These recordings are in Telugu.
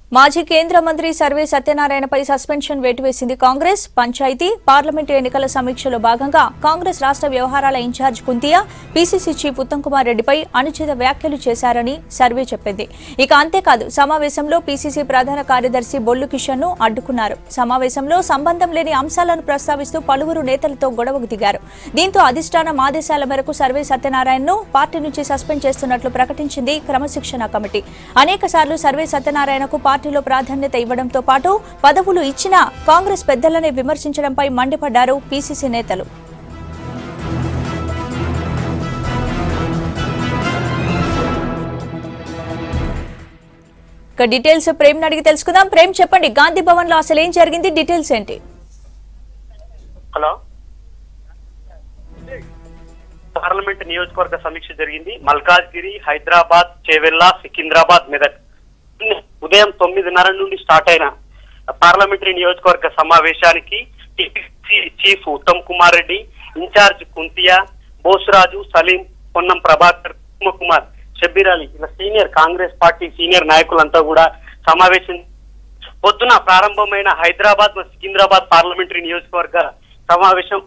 మాజీ కేంద్ర మంత్రి సర్వే సత్యనారాయణపై సస్పెన్షన్ వేటు వేసింది కాంగ్రెస్ పంచాయతీ పార్లమెంటు ఎన్నికల సమీక్షలో భాగంగా కాంగ్రెస్ రాష్ట్ర వ్యవహారాల incharge Kuntia PCC chief Uttam Kumar రెడ్డిపై అనుచిత వ్యాఖ్యలు చేశారని సర్వే చెప్పింది ఇక అంతేకాదు సమావేశంలో పీసీసీ ప్రధాన కార్యదర్శి బొల్లు కిషన్ ను అడ్డుకున్నారు సమావేశంలో సంబంధం లేని అంశాలను ప్రస్తావిస్తూ పలువురు నేతలతో గొడవకు దిగారు దీంతో అధిష్టానం ఆదేశాల మేరకు సర్వే సత్యనారాయణను పార్టీ నుంచి సస్పెండ్ చేస్తున్నట్లు ప్రకటించింది క్రమశిక్షణ కమిటీ అనేక సార్లు సర్వే సత్యనారాయణకు పార్టీలో ప్రాధాన్యత ఇవ్వడంతో పాటు పదవులు ఇచ్చినా కాంగ్రెస్ పెద్దలనే విమర్శించడంపై మండిపడ్డారు పీసీసీ నేతలు ఇక డీటెయిల్స్ ప్రేమ్ అడిగి తెలుసుకుందాం ప్రేమ్ చెప్పండి గాంధీ భవన్ లో అసలు ఏం జరిగింది డీటెయిల్స్ ఏంటి హలో పార్లమెంట్ నియోజకవర్గ సమీక్ష జరిగింది మల్కాజ్గిరి హైదరాబాద్ చేవెల్లా సికింద్రాబాద్ మెదక్ ఉదయం తొమ్మిదిన్నర నుండి స్టార్ట్ అయిన పార్లమెంటరీ నియోజకవర్గ సమావేశానికి TPCC chief Uttam Kumar Reddy incharge Kuntia Bosuraju Saleem Ponnam Prabhakar Kumar Shabbir Ali ఇలా సీనియర్ కాంగ్రెస్ పార్టీ సీనియర్ నాయకులంతా కూడా సమావేశం పొద్దున ప్రారంభమైన హైదరాబాద్ మరియు సికింద్రాబాద్ పార్లమెంటరీ నియోజకవర్గ సమావేశం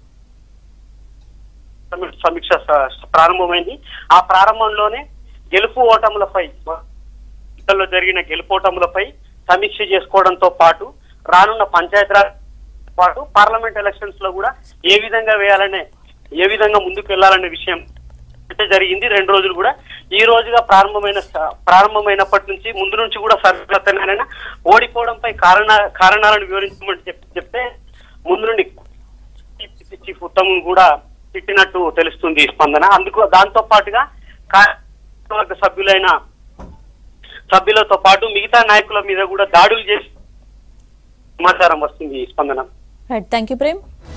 సమీ- సమీక్ష స- ప్రారంభమైంది ఆ ప్రారంభంలోనే గెలుపు ఓటములపై ఎన్నికల్లో జరిగిన గెలుపోటములపై సమీక్ష చేసుకోవడంతో పాటు రానున్న పంచాయతీరాజ్ పాటు పార్లమెంట్ ఎలక్షన్స్ లో కూడా ఏ విధంగా వేయాలనే ఏ విధంగా ముందుకు వెళ్లాలనే విషయం అయితే జరిగింది రెండు రోజులు కూడా ఈ రోజుగా ప్రారంభమైన స- ప్రారంభమైనప్పటి నుంచి ముందు నుంచి కూడా సత్యనారాయణ ఓడిపోవడంపై కారణ కారణాలను వివరించమని చెప్- చెప్తే ముందు నుండి చీఫ్ ఉత్తమ్ కూడా తిట్టినట్టు తెలుస్తుంది ఈ స్పందన అందుకు దాంతో పాటుగా కార్యవర్గ సభ్యులైన సభ్యులతో పాటు మిగతా నాయకుల మీద కూడా దాడులు చేసి సమాచారం వస్తుంది ఈ స్పందన రైట్ థ్యాంక్ యూ ప్రేమ్